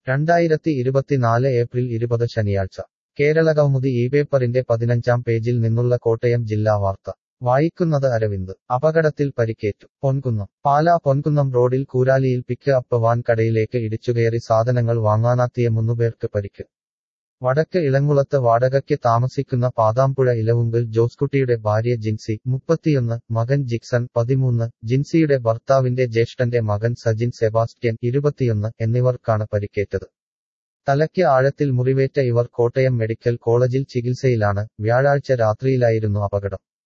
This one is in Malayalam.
രണ്ടായിരത്തി ഇരുപത്തിനാല് ഏപ്രിൽ ഇരുപത് ശനിയാഴ്ച കേരളകൗമുദി ഈ പേപ്പറിന്റെ പതിനഞ്ചാം പേജിൽ നിന്നുള്ള കോട്ടയം ജില്ലാ വാർത്ത വായിക്കുന്നത് അരവിന്ദ് അപകടത്തിൽ പരിക്കേറ്റു പൊൻകുന്നം പാലാ പൊൻകുന്നം റോഡിൽ കൂരാലിയിൽ പിക്ക് അപ്പ് വാൻ കടയിലേക്ക് ഇടിച്ചുകയറി സാധനങ്ങൾ വാങ്ങാനെത്തിയ മൂന്നുപേർക്ക് പരിക്ക് വടക്ക് ഇളങ്കുളത്ത് വാടകയ്ക്ക് താമസിക്കുന്ന പാതാമ്പുഴ ഇലവുങ്കൽ ജോസ്കുട്ടിയുടെ ഭാര്യ ജിൻസി മുപ്പത്തിയൊന്ന് മകൻ ജിക്സൺ പതിമൂന്ന് ജിൻസിയുടെ ഭർത്താവിന്റെ ജ്യേഷ്ഠന്റെ മകൻ സജിൻ സെബാസ്റ്റ്യൻ ഇരുപത്തിയൊന്ന് എന്നിവർക്കാണ് പരിക്കേറ്റത് തലയ്ക്ക് ആഴത്തിൽ മുറിവേറ്റ ഇവർ കോട്ടയം മെഡിക്കൽ കോളേജിൽ ചികിത്സയിലാണ് വ്യാഴാഴ്ച രാത്രിയിലായിരുന്നു അപകടം